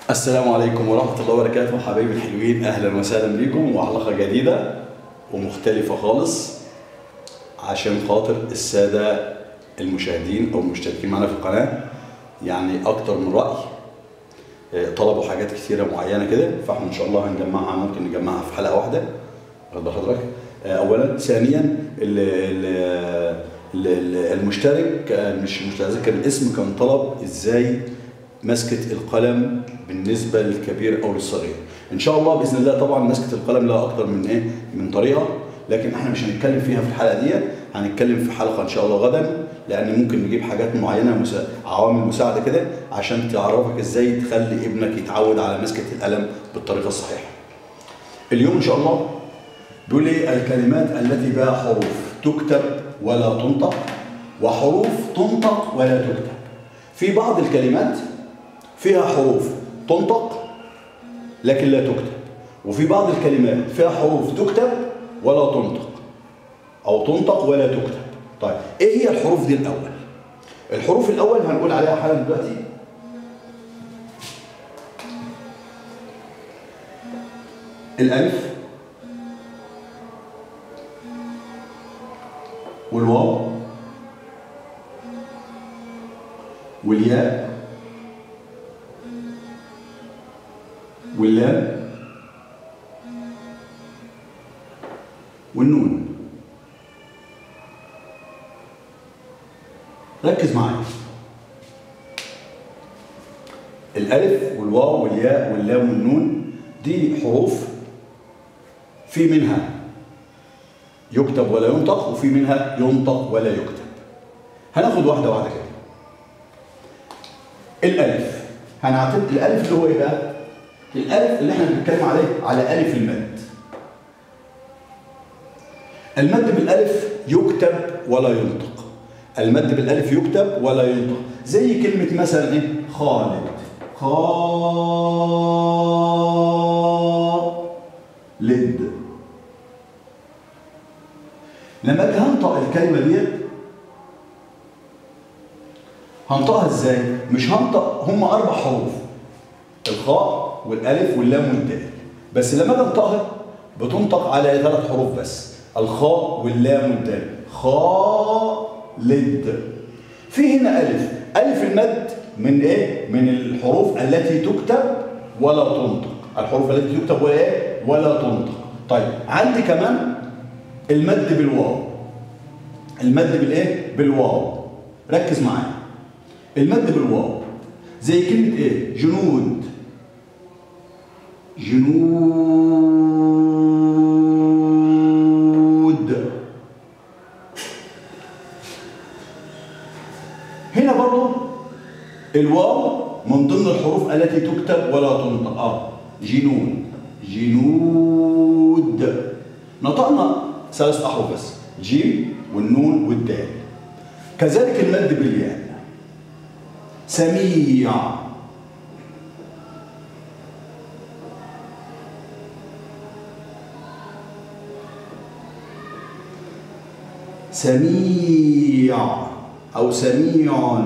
السلام عليكم ورحمة الله وبركاته حبايبي الحلوين أهلا وسهلا بكم وحلقة جديدة ومختلفة خالص عشان خاطر السادة المشاهدين أو المشتركين معنا في القناة يعني أكتر من رأي آه، طلبوا حاجات كثيرة معينة كده فاحنا إن شاء الله هنجمعها ممكن نجمعها في حلقة واحدة واخد بال حضرتك آه، أولا ثانيا ال- ال- ال- ال- المشترك آه، مش مش متذكر الاسم كان طلب ازاي مسكة القلم بالنسبة للكبير أو للصغير. إن شاء الله بإذن الله طبعا مسكة القلم لها أكتر من إيه؟ من طريقة لكن إحنا مش هنتكلم فيها في الحلقة دي هنتكلم في حلقة إن شاء الله غدا لأن ممكن نجيب حاجات معينة مسا... عوامل مساعدة كده عشان تعرفك إزاي تخلي ابنك يتعود على مسكة القلم بالطريقة الصحيحة. اليوم إن شاء الله بيقول لي الكلمات التي بها حروف تكتب ولا تنطق وحروف تنطق ولا تكتب. في بعض الكلمات فيها حروف تنطق لكن لا تكتب وفي بعض الكلمات فيها حروف تكتب ولا تنطق او تنطق ولا تكتب طيب ايه هي الحروف دي الاول الحروف الاول هنقول عليها حالا دلوقتي الالف والواو والياء واللام والنون ركز معايا الالف والواو والياء واللام والنون دي حروف في منها يكتب ولا ينطق وفي منها ينطق ولا يكتب هناخد واحده واحده كده الالف هنعتبر الالف اللي هو ايه بقى الالف اللي احنا بنتكلم عليه على الف المد المد بالالف يكتب ولا ينطق المد بالالف يكتب ولا ينطق زي كلمه مثلا ايه خالد خالد لما اجي هنطق الكلمه ديت هنطقها ازاي مش هنطق هم اربع حروف الخاء والالف واللام والدال بس لما اجي انطقها بتنطق على ثلاث حروف بس الخاء واللام والدال خالد في هنا الف الف المد من ايه من الحروف التي تكتب ولا تنطق الحروف التي تكتب ولا ايه ولا تنطق طيب عندي كمان المد بالواو المد بالايه بالواو ركز معايا المد بالواو زي كلمه ايه جنود جنود هنا برضو الواو من ضمن الحروف التي تكتب ولا تنطق اه جنون جنود نطقنا ثلاث احرف بس جيم والنون والدال كذلك المد بالياء سميع سميع أو سميع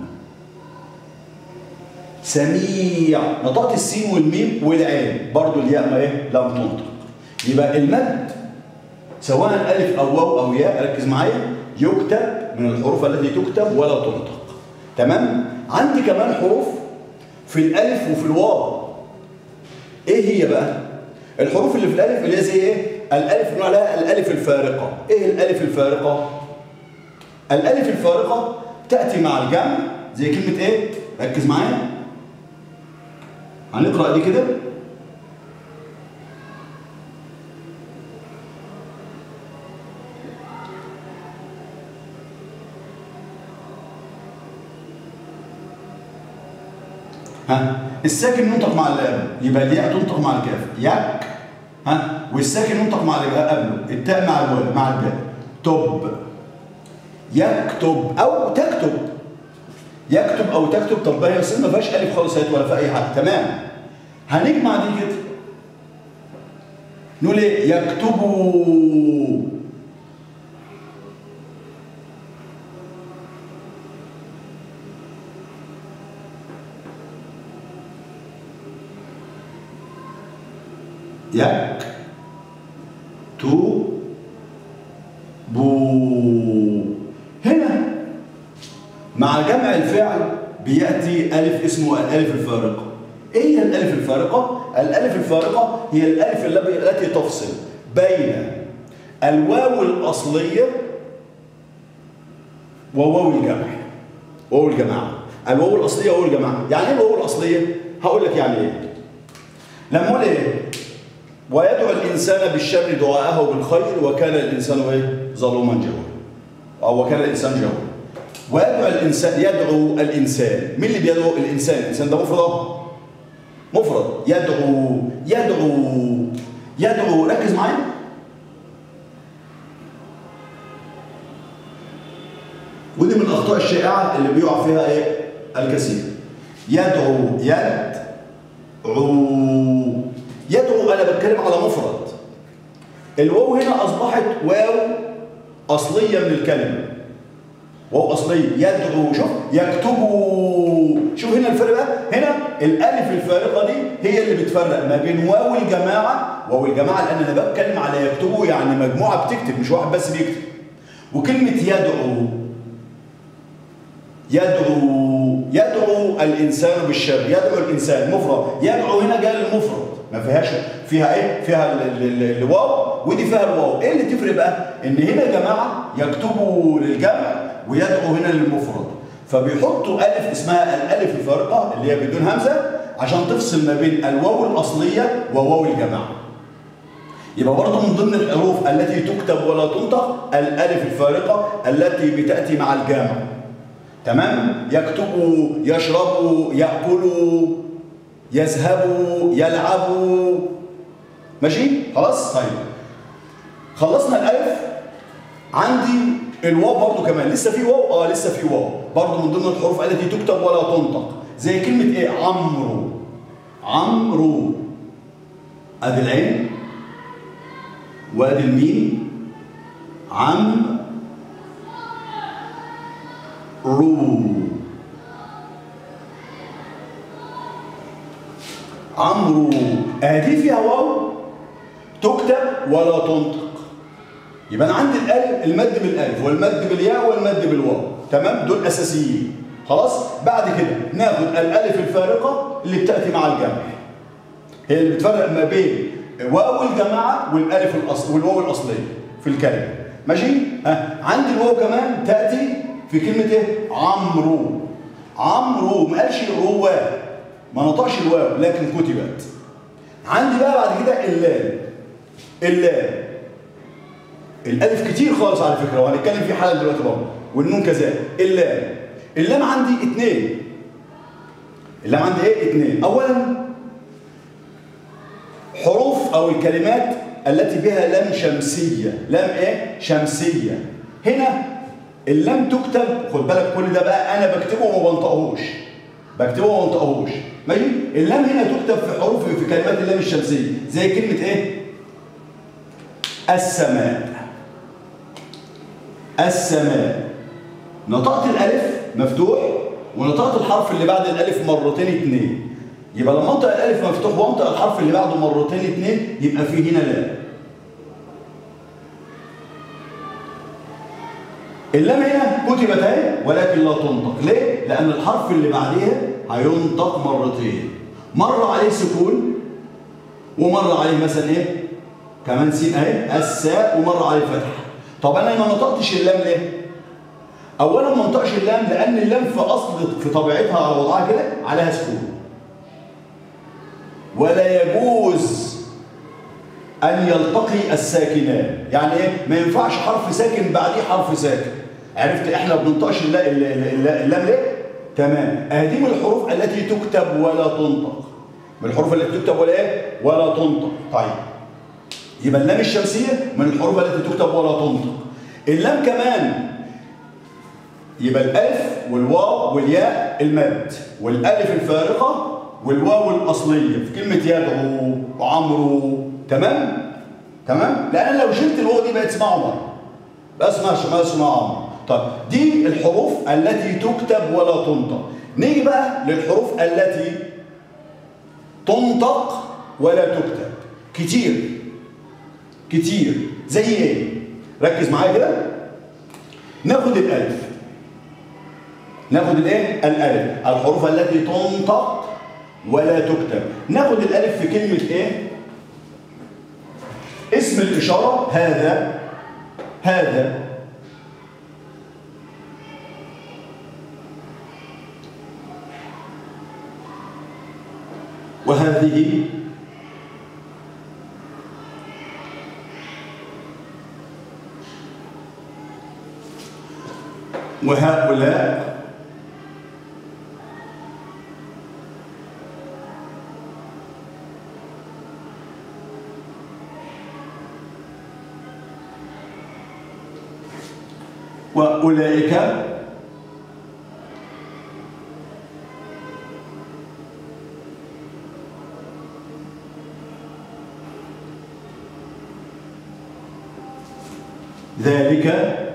سميع نطقت السين والميم والعين برضو الياء ما ايه لم تنطق يبقى المد سواء الف او واو او ياء ركز معايا يكتب من الحروف التي تكتب ولا تنطق تمام عندي كمان حروف في الالف وفي الواو ايه هي بقى الحروف اللي في الالف اللي هي زي ايه الالف بنقول عليها الالف الفارقه ايه الالف الفارقه الالف الفارقه تاتي مع الجمع زي كلمه ايه ركز معايا هنقرا دي كده ها الساكن ينطق مع اللي قبله يبقى الياء تنطق مع الكاف يك ها والساكن ينطق مع اللي قبله التاء مع الواو مع الباء تب يكتب او تكتب يكتب او تكتب طب هي بس ما فيهاش الف خالص اهيت ولا في اي حاجه تمام هنجمع دي كده نقول ايه يكتبوا يك تو بو هنا مع جمع الفعل بياتي الف اسمه الالف الفارقه ايه هي الالف الفارقه الالف الفارقه هي الالف التي تفصل بين الواو الاصليه وواو الجمع واو الجماعه الواو الاصليه وواو الجماعه يعني ايه الواو الاصليه هقول لك يعني ايه لما اقول ايه ويدعو الانسان بالشر دعاءه بالخير وكان الانسان ايه ظلوما جهولا او وكان الانسان جهولا ويدعو الانسان يدعو الانسان مين اللي بيدعو الانسان الانسان ده مفرد اهو مفرد يدعو يدعو يدعو ركز معايا ودي من الاخطاء الشائعه اللي بيقع فيها ايه الكثير يدعو يدعو يدعو انا بتكلم على مفرد الواو هنا اصبحت واو اصليه من الكلمه واو اصليه يدعو شوف يكتبوا شوف هنا الفرق بقى هنا الالف الفارقه دي هي اللي بتفرق ما بين واو الجماعه واو الجماعه لان انا بتكلم على يكتبوا يعني مجموعه بتكتب مش واحد بس بيكتب وكلمه يدعو يدعو يدعو الانسان بالشر يدعو الانسان مفرد يدعو هنا جاء المفرد ما فيهاش فيها ايه فيها الواو ودي فيها الواو ايه اللي تفرق بقى ان هنا جماعه يكتبوا للجمع ويدعو هنا للمفرد فبيحطوا الف اسمها الالف الفارقه اللي هي بدون همزه عشان تفصل ما بين الواو الاصليه وواو الجماعه يبقى برضه من ضمن الحروف التي تكتب ولا تنطق الالف الفارقه التي بتاتي مع الجامع تمام يكتبوا يشربوا ياكلوا يذهبوا يلعبوا ماشي خلاص طيب خلصنا الالف عندي الواو برضو كمان لسه في واو اه لسه في واو برضو من ضمن الحروف التي تكتب ولا تنطق زي كلمه ايه عمرو عمرو ادي العين وادي الميم عم رو عمرو ادي فيها واو تكتب ولا تنطق يبقى انا عندي الالف المد بالالف والمد بالياء والمد بالواو تمام دول اساسيين خلاص بعد كده ناخد الالف الفارقه اللي بتاتي مع الجمع هي اللي بتفرق ما بين واو الجماعه والالف الاصل والواو الاصليه في الكلمه ماشي ها عندي الواو كمان تاتي في كلمه ايه عمرو عمرو ما قالش رواه ما نطقش الواو لكن كتبت عندي بقى بعد كده اللام اللام الالف كتير خالص على فكره وهنتكلم فيه حالا دلوقتي برضه والنون كذلك اللام اللام عندي اثنين اللام عندي ايه اثنين اولا حروف او الكلمات التي بها لام شمسيه لام ايه شمسيه هنا اللام تكتب خد بالك كل ده بقى انا بكتبه وما بنطقهوش بكتبه وما بنطقهوش ماشي اللام هنا تكتب في حروف في كلمات اللام الشمسيه زي كلمه ايه السماء السماء نطقت الالف مفتوح ونطقت الحرف اللي بعد الالف مرتين اتنين يبقى لما انطق الالف مفتوح وانطق الحرف اللي بعده مرتين اتنين يبقى في هنا لام اللام هنا كتبت اهي ولكن لا تنطق ليه؟ لأن الحرف اللي بعديها هينطق مرتين مرة عليه سكون ومرة عليه مثلا ايه؟ كمان سين اهي الساء ومرة عليه فتح طب انا ما نطقتش اللام ليه؟ اولا ما نطقش اللام لان اللام في اصل في طبيعتها على وضعها كده عليها سكون ولا يجوز ان يلتقي الساكنان يعني ايه ما ينفعش حرف ساكن بعديه حرف ساكن عرفت احنا ما بننطقش اللام ليه تمام ادي من الحروف التي تكتب ولا تنطق من الحروف التي تكتب ولا ايه ولا تنطق طيب يبقى اللام الشمسيه من الحروف التي تكتب ولا تنطق اللام كمان يبقى الالف والواو والياء المد والالف الفارقه والواو الاصليه في كلمه يدعو وعمرو تمام تمام لان لو شلت الواو دي بقت اسمها عمر بس ما اسمها عمر طب دي الحروف التي تكتب ولا تنطق نيجي بقى للحروف التي تنطق ولا تكتب كتير كتير زي ايه ركز معايا كده ناخد الالف ناخد الايه الالف الحروف التي تنطق ولا تكتب ناخد الالف في كلمه ايه اسم الاشاره هذا هذا وهذه وهؤلاء وأولئك ذلك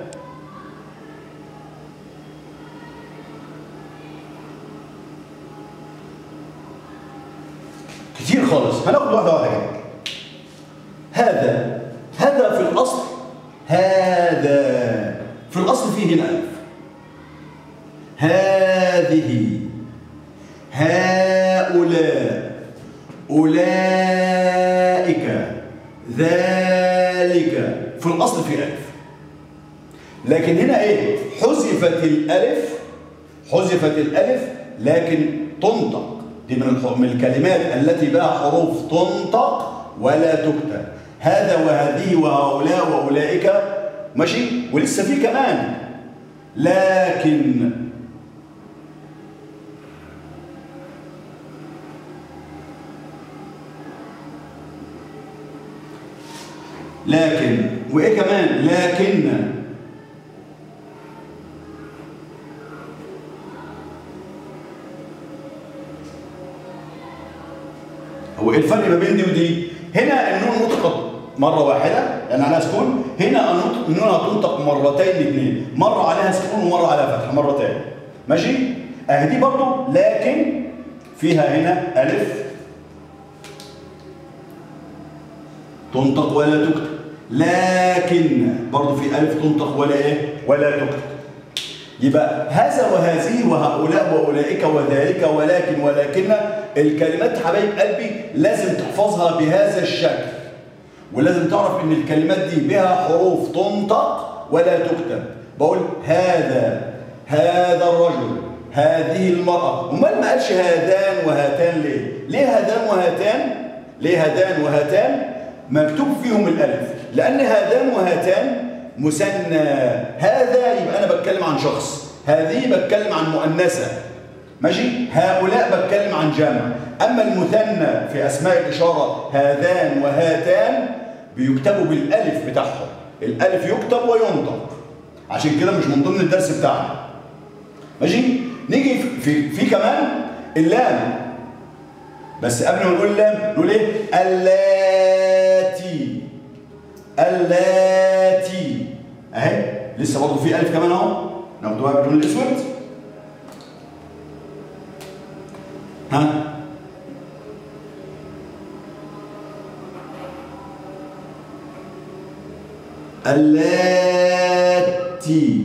كتير خالص هناخد واحده واحده كده هذا هذا في الاصل هذا في الاصل فيه هنا الف هذه هؤلاء اولئك ذلك في الاصل فيه الف لكن هنا ايه حذفت الالف حذفت الالف لكن تنطق دي من الح- من الكلمات التي بها حروف تنطق ولا تكتب هذا وهذه وهؤلاء واولئك ماشي ولسه في كمان لكن لكن وايه كمان لكن هو ايه الفرق ما بين دي ودي؟ هنا النون نطقت مرة واحدة لأن عليها سكون، هنا النطق- النون هتنطق مرتين اثنين، مرة عليها سكون ومرة عليها فتح مرتين. ماشي؟ أهي دي برضه لكن فيها هنا ألف تنطق ولا تكتب لكن برضه في ألف تنطق ولا إيه؟ ولا تكتب يبقى هذا وهذه وهؤلاء واولئك وذلك ولكن ولكن الكلمات حبايب قلبي لازم تحفظها بهذا الشكل ولازم تعرف ان الكلمات دي بها حروف تنطق ولا تكتب بقول هذا هذا الرجل هذه المرأة امال ما قالش هذان وهاتان ليه ليه هذان وهاتان ليه هذان وهاتان مكتوب فيهم الالف لان هذان وهاتان مثنى هذا يبقى انا بتكلم عن شخص هذه بتكلم عن مؤنثه ماشي هؤلاء بتكلم عن جمع اما المثنى في اسماء الاشاره هذان وهاتان بيكتبوا بالالف بتاعهم الالف يكتب وينطق عشان كده مش من ضمن الدرس بتاعنا ماشي نيجي في في, في كمان اللام بس قبل ما نقول اللام نقول ايه اللاتي اللاتي اهي لسه برضه في الف كمان اهو ناخدوها باللون الاسود ها اللاتي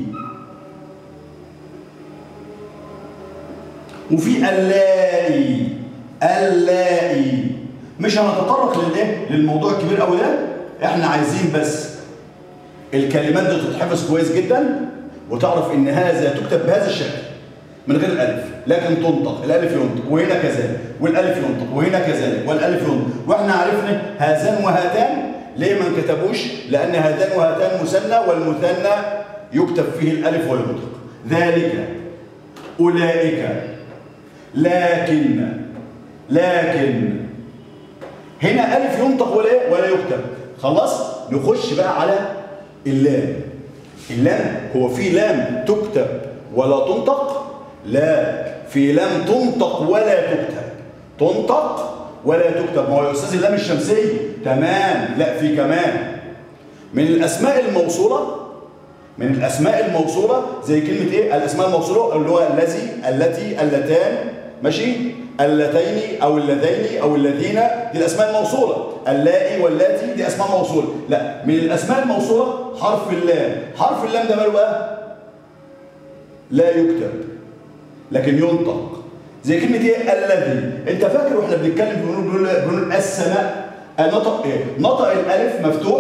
وفي اللائي اللائي مش هنتطرق للايه للموضوع الكبير قوي ده احنا عايزين بس الكلمات دي تتحفظ كويس جدا وتعرف ان هذا تكتب بهذا الشكل من غير الالف لكن تنطق الالف ينطق وهنا كذلك والالف ينطق وهنا كذلك والالف ينطق واحنا عرفنا هذان وهاتان ليه ما انكتبوش لان هذان وهاتان مثنى والمثنى يكتب فيه الالف وينطق ذلك اولئك لكن لكن هنا الف ينطق ولا إيه؟ ولا يكتب خلاص نخش بقى على اللام اللام هو في لام تكتب ولا تنطق لا في لام تنطق ولا تكتب تنطق ولا تكتب ما هو يا استاذ اللام الشمسيه تمام لا في كمان من الاسماء الموصوله من الاسماء الموصوله زي كلمه ايه الاسماء الموصوله اللي هو الذي التي اللتان ماشي اللتين او اللذين او الذين دي الاسماء الموصوله اللائي واللاتي دي اسماء موصوله لا من الاسماء الموصوله حرف اللام حرف اللام ده ماله بقى لا يكتب لكن ينطق زي كلمه ايه الذي انت فاكر واحنا بنتكلم بنقول بنقول, بنقول السماء نطق ايه نطق الالف مفتوح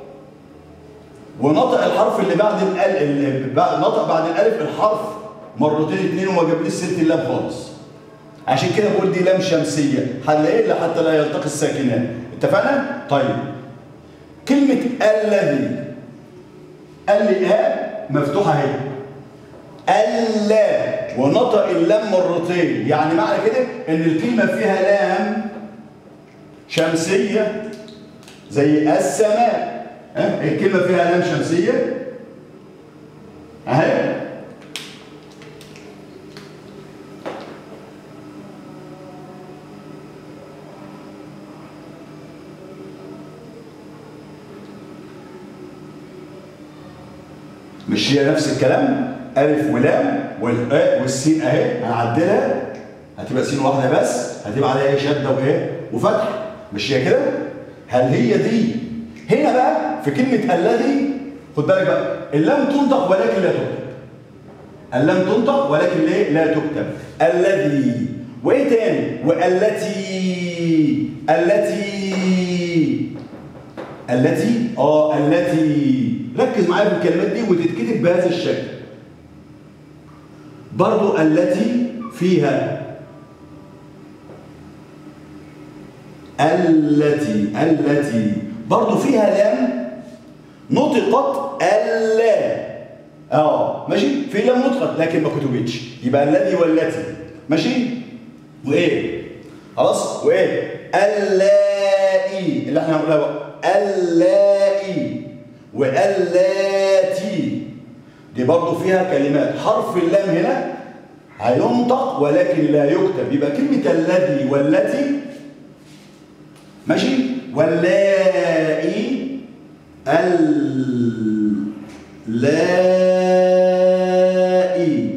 ونطق الحرف اللي بعد الال اللي بعد- نطق بعد الالف الحرف مرتين اتنين وما جابليش سيره اللام خالص عشان كده بقول دي لام شمسيه هنلاقيه إلا حتى لا يلتقي الساكنان اتفقنا طيب كلمه الذي قال لي اه مفتوحه اهي الا ونطق اللام مرتين يعني معنى كده ان الكلمه فيها لام شمسيه زي السماء ها الكلمه فيها لام شمسيه اهي مش هي نفس الكلام ألف ولام والآ والسين أهي هنعدلها هتبقى سين واحدة بس هتبقى عليها إيه شدة وإيه وفتح مش هي كده؟ هل هي دي هنا بقى في كلمة الذي خد بالك بقى اللام تنطق ولكن لا تكتب اللام تنطق ولكن ليه لا تكتب الذي وايه تاني والتي التي التي اه التي ركز معايا في الكلمات دي وتتكتب بهذا الشكل برضو التي فيها التي التي برضو فيها لام نطقت الا اه ماشي في لام نطقت لكن ما كتبتش يبقى الذي والتي ماشي وايه خلاص وايه اللائي اللي احنا هنقولها بقى اللائي واللاتي دي برضو فيها كلمات حرف اللام هنا هينطق ولكن لا يكتب يبقى كلمة الذي والتي ماشي واللائي اللائي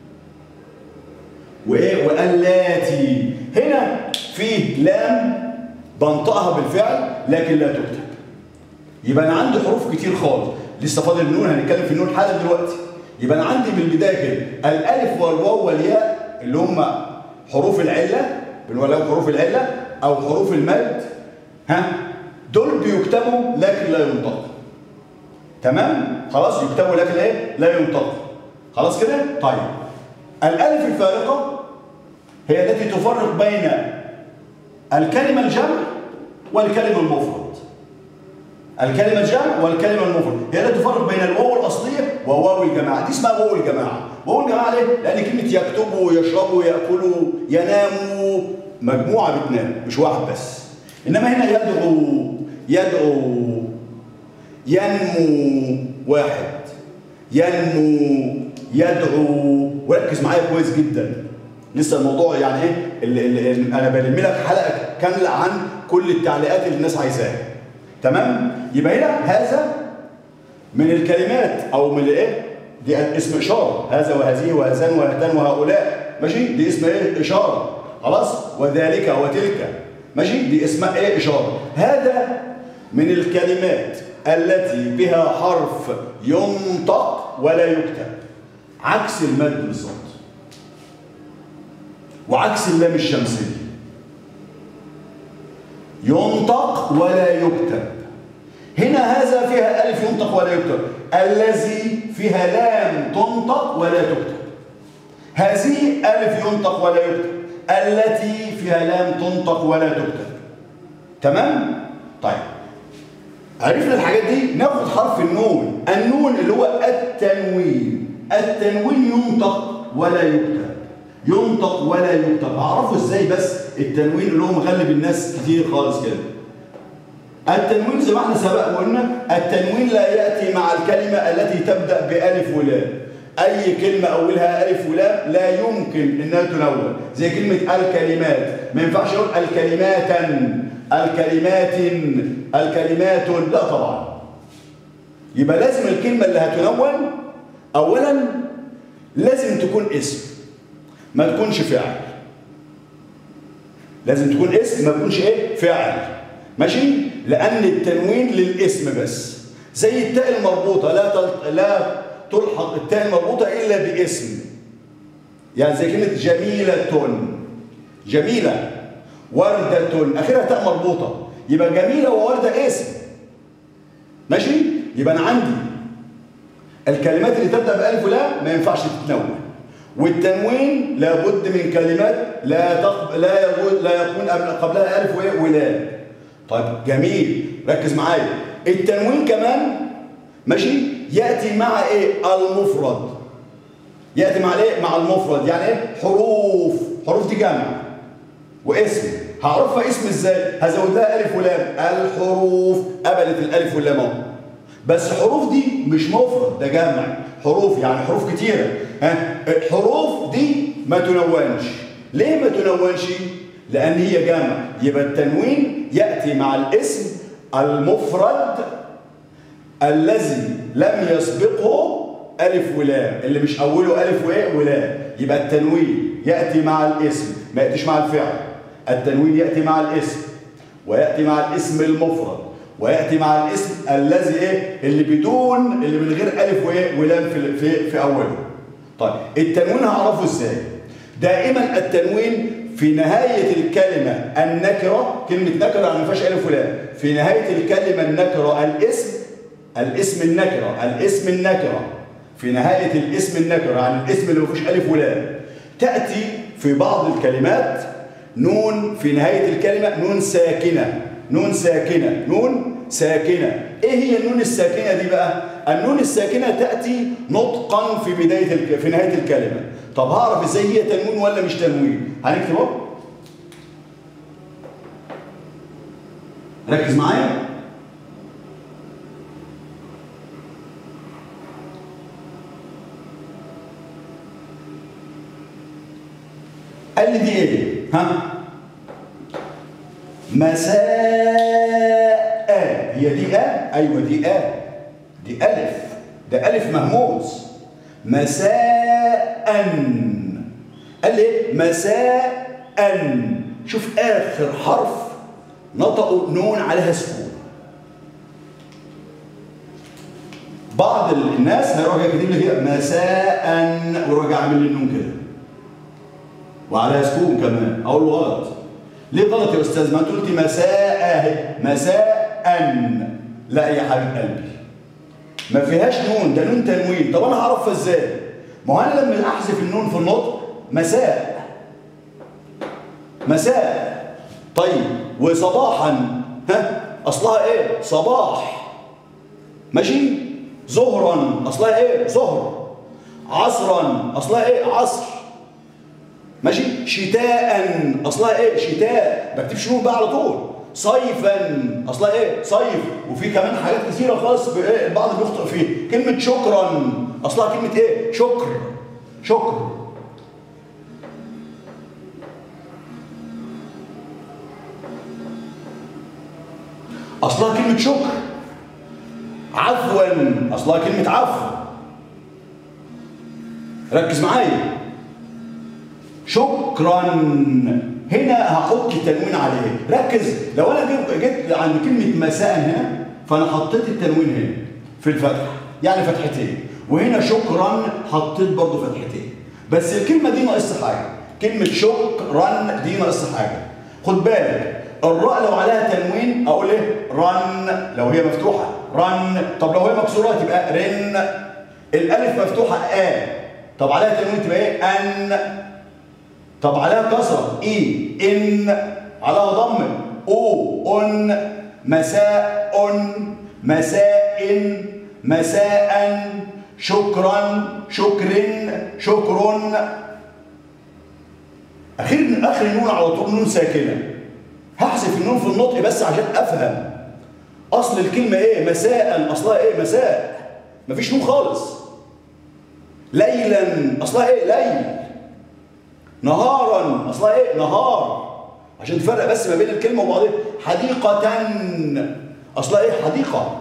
وايه واللاتي هنا فيه لام بنطقها بالفعل لكن لا تكتب يبقى انا عندي حروف كتير خالص لسه فاضل النون هنتكلم في النون حالا دلوقتي يبقى انا عندي من البدايه كده الالف والواو والياء اللي هم حروف العله بنقول لهم حروف العله او حروف المد ها دول بيكتبوا لكن لا ينطق تمام خلاص يكتبوا لكن ايه لا ينطق خلاص كده طيب الالف الفارقه هي التي تفرق بين الكلمه الجمع والكلمه المفرد الكلمة الجمع والكلمة المفرد هي التي تفرق بين الواو الأصلية وواو الجماعة دي اسمها واو الجماعة واو الجماعة ليه؟ لأن كلمة يكتبوا يشربوا يأكلوا يناموا مجموعة بتنام مش واحد بس إنما هنا يدعو يدعو ينمو واحد ينمو يدعو وركز معايا كويس جدا لسه الموضوع يعني ايه اللي اللي انا بلم لك حلقه كامله عن كل التعليقات اللي الناس عايزاها تمام يبقى هنا هذا من الكلمات او من الايه دي اسم اشاره هذا وهذه وهذان وهاتان وهؤلاء ماشي دي اسم ايه اشاره خلاص وذلك وتلك ماشي دي اسمها ايه اشاره هذا من الكلمات التي بها حرف ينطق ولا يكتب عكس المد بالظبط وعكس اللام الشمسيه ينطق ولا يكتب هنا هذا فيها ألف ينطق ولا يكتب الذي فيها لام تنطق ولا تكتب هذه ألف ينطق ولا يكتب التي فيها لام تنطق ولا تكتب تمام؟ طيب عرفنا الحاجات دي ناخد حرف النون النون اللي هو التنوين التنوين ينطق ولا يكتب ينطق ولا يكتب اعرفه ازاي بس التنوين اللي هو مغلب الناس كتير خالص كده التنوين زي ما احنا سبق وقلنا التنوين لا ياتي مع الكلمه التي تبدا بالف ولام اي كلمه اولها الف ولام لا يمكن انها تنون زي كلمه الكلمات ما ينفعش اقول الكلماتا الكلمات الكلمات لا طبعا يبقى لازم الكلمه اللي هتنون اولا لازم تكون اسم ما تكونش فعل لازم تكون اسم ما تكونش ايه فعل ماشي لان التنوين للاسم بس زي التاء المربوطه لا تل... لا تلحق التاء المربوطه الا باسم يعني زي كلمه جميله جميله ورده اخرها تاء مربوطه يبقى جميله وورده اسم ماشي يبقى انا عندي الكلمات اللي تبدا بالف ولام ما ينفعش تتنون والتنوين لابد من كلمات لا تق... لا يقول لا يكون قبلها الف وايه ولام طيب جميل ركز معايا التنوين كمان ماشي ياتي مع ايه المفرد ياتي مع ايه مع المفرد يعني ايه حروف حروف دي جمع واسم هعرفها اسم ازاي هزود لها الف ولام الحروف قبلت الالف واللام اهو بس الحروف دي مش مفرد ده جمع حروف يعني حروف كتيره ها الحروف دي ما تنونش ليه ما تنونش لان هي جمع يبقى التنوين ياتي مع الاسم المفرد الذي لم يسبقه ألف ولام اللي مش أوله ألف وإيه ولام يبقى التنوين يأتي مع الاسم ما يأتيش مع الفعل التنوين يأتي مع الاسم ويأتي مع الاسم المفرد ويأتي مع الاسم الذي إيه اللي بدون اللي من غير ألف وإيه ولام في في في أوله طيب التنوين هعرفه إزاي دائما التنوين في نهاية الكلمة النكرة كلمة نكرة يعني ما فيهاش ألف ولام في نهاية الكلمة النكرة الاسم الاسم النكرة الاسم النكرة في نهاية الاسم النكرة يعني الاسم اللي ما فيهوش ألف ولام تأتي في بعض الكلمات نون في نهاية الكلمة نون ساكنة نون ساكنة نون ساكنة ايه هي النون الساكنة دي بقى النون الساكنة تأتي نطقا في بداية الك... في نهاية الكلمة طب هعرف ازاي هي تنوين ولا مش تنوين هنكتب اهو ركز معايا قال لي دي ايه ها مساء هي دي ا ايوه دي ا دي الف ده الف مهموس مساء قال لي مساء شوف اخر حرف نطقوا نون عليها سكون بعض الناس هيروح كاتب لي كده مساء ويروح عامل لي النون كده وعليها سكون كمان اقول له غلط ليه غلط يا استاذ ما انت قلت مساء اهي مساء لا يا حبيب قلبي ما فيهاش نون ده نون تنوين طب انا هعرفها ازاي ما هو انا لما احذف النون في النطق مساء مساء طيب وصباحا ها اصلها ايه صباح ماشي ظهرا اصلها ايه ظهر عصرا اصلها ايه عصر ماشي شتاء اصلها ايه شتاء ما بكتبش نون بقى على طول صيفا اصلها ايه صيف وفي كمان حاجات كثيره خالص إيه البعض بيخطئ فيه كلمه شكرا اصلها كلمه ايه شكر شكر اصلها كلمه شكر عفوا اصلها كلمه عفو ركز معايا شكرا هنا هحط التنوين عليه ركز لو انا جيت عند كلمه مساء هنا فانا حطيت التنوين هنا في الفتح يعني فتحتين وهنا شكرا حطيت برضو فتحتين بس الكلمه دي ناقصها حاجه كلمه شكرا دي ناقصها حاجه خد بالك الراء لو عليها تنوين اقول ايه رن لو هي مفتوحه رن طب لو هي مكسوره تبقى رن الالف مفتوحه ا طب عليها تنوين تبقى ايه ان طب عليها كسره اي ان عليها ضم او ان مساء مساء مساء شكرا شكر شكر اخير اخر النون على طول نون ساكنه هحذف النون في النطق بس عشان افهم اصل الكلمه ايه مساء اصلها ايه مساء مفيش نون خالص ليلا اصلها ايه ليل نهارا اصلها ايه نهار عشان تفرق بس ما بين الكلمه وبعضها حديقه اصلها ايه حديقه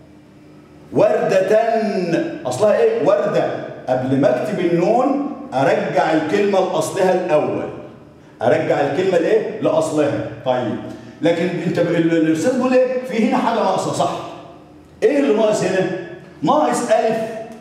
ورده اصلها ايه ورده قبل ما اكتب النون ارجع الكلمه لاصلها الاول ارجع الكلمه لايه لاصلها طيب لكن انت ب- ال- الاستاذ بيقول ايه في هنا حاجه ناقصه صح ايه اللي ناقص هنا ناقص الف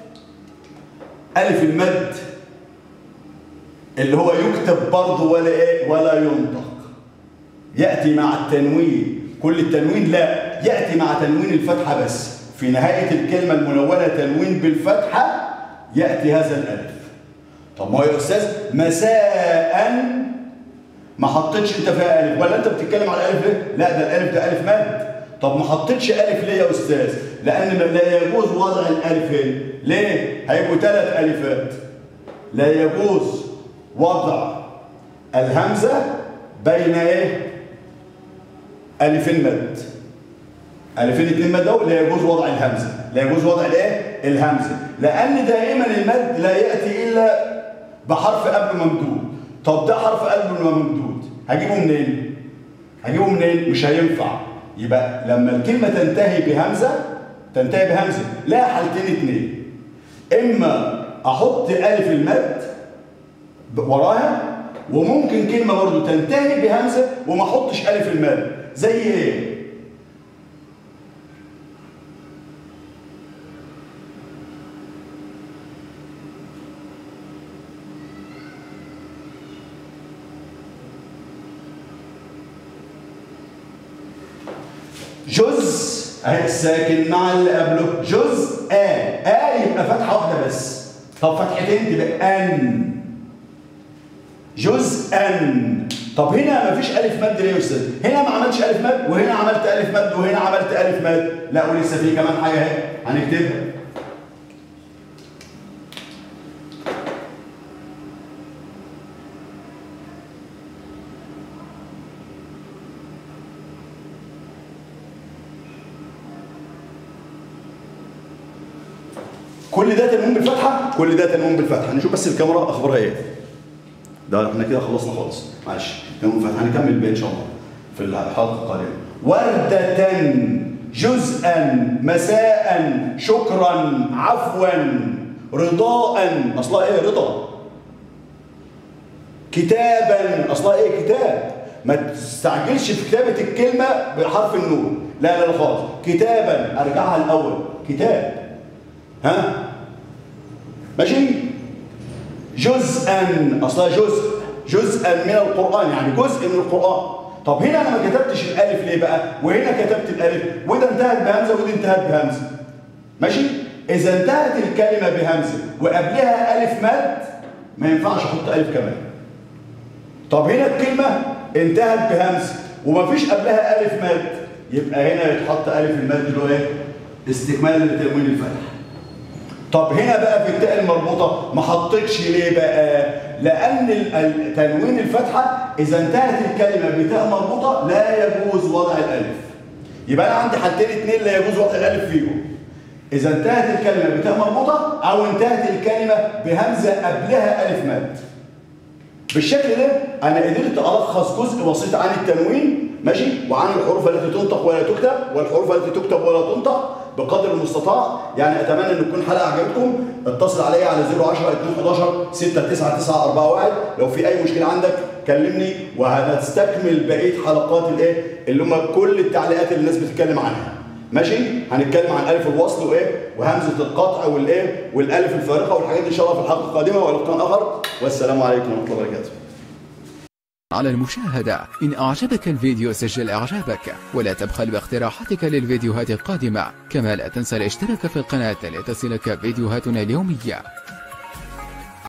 الف المد اللي هو يكتب برضه ولا ايه ولا ينطق ياتي مع التنوين كل التنوين لا ياتي مع تنوين الفتحه بس في نهايه الكلمه المنونه تنوين بالفتحه ياتي هذا الالف طب ما هو يا استاذ مساء ما حطيتش انت فيها الف ولا انت بتتكلم على الالف ليه لا ده الالف ده الف مد طب ما حطيتش الف ليه يا استاذ لان لا يجوز وضع الالف هنا ليه هيبقوا ثلاث الفات لا يجوز وضع الهمزه بين ايه الفين مد الفين اتنين مد اهو لا يجوز وضع الهمزه لا يجوز وضع الايه الهمزه لان دائما المد لا ياتي الا بحرف قبله ممدود طب ده حرف قبله ممدود هجيبه منين هجيبه منين مش هينفع يبقى لما الكلمه تنتهي بهمزه تنتهي بهمزه لا حالتين اتنين اما احط الف المد وراها وممكن كلمه برضو تنتهي بهمزه وما احطش الف المد زي ايه جزء اهي الساكن مع اللي قبله جزء آ آ يبقى فتحة واحدة بس طب فتحتين تبقى أن جزءا طب هنا مفيش ألف مد ليه يا أستاذ؟ هنا ما عملتش ألف مد وهنا عملت ألف مد وهنا عملت ألف مد لا ولسه في كمان حاجة اهي هنكتبها كل ده تنوين بالفتحه كل ده تنوين بالفتحه نشوف بس الكاميرا اخبارها ايه ده احنا كده خلصنا خالص معلش تنوين بالفتحه هنكمل الباقي ان شاء الله في الحلقه القادمه وردة جزءا مساء شكرا عفوا رضاء اصلها ايه رضا كتابا اصلها ايه كتاب ما تستعجلش في كتابه الكلمه بحرف النون لا لا لا خالص كتابا ارجعها الاول كتاب ها ماشي جزءا اصلا جزء جزءا من القران يعني جزء من القران طب هنا انا ما كتبتش الالف ليه بقى وهنا كتبت الالف وده انتهت بهمزه وده انتهت بهمزه ماشي اذا انتهت الكلمه بهمزه وقبلها الف مد ما ينفعش احط الف كمان طب هنا الكلمه انتهت بهمزه ومفيش قبلها الف مد يبقى هنا يتحط الف المد اللي هو ايه استكمال لتنوين الفتح طب هنا بقى في التاء المربوطة ما حطيتش ليه بقى؟ لأن ال- ال- تنوين الفتحة إذا انتهت الكلمة بتاء مربوطة لا يجوز وضع الألف. يبقى أنا عندي حالتين اتنين لا يجوز وضع الألف فيهم. إذا انتهت الكلمة بتاء مربوطة أو انتهت الكلمة بهمزة قبلها ألف مد. بالشكل ده أنا قدرت ألخص جزء بسيط عن التنوين ماشي وعن الحروف التي تنطق ولا تكتب والحروف التي تكتب ولا تنطق بقدر المستطاع يعني اتمنى ان تكون الحلقه عجبتكم اتصل عليا على 010 211 69941 لو في اي مشكله عندك كلمني وهنستكمل بقيه حلقات الايه اللي هم كل التعليقات اللي الناس بتتكلم عنها ماشي هنتكلم عن الف الوصل وايه وهمزه القطع والايه والالف الفارقه والحاجات دي ان شاء الله في الحلقه القادمه ولقاء اخر والسلام عليكم ورحمه الله وبركاته على المشاهدة إن أعجبك الفيديو سجل إعجابك ولا تبخل باقتراحاتك للفيديوهات القادمة كما لا تنسى الاشتراك في القناة لتصلك فيديوهاتنا اليومية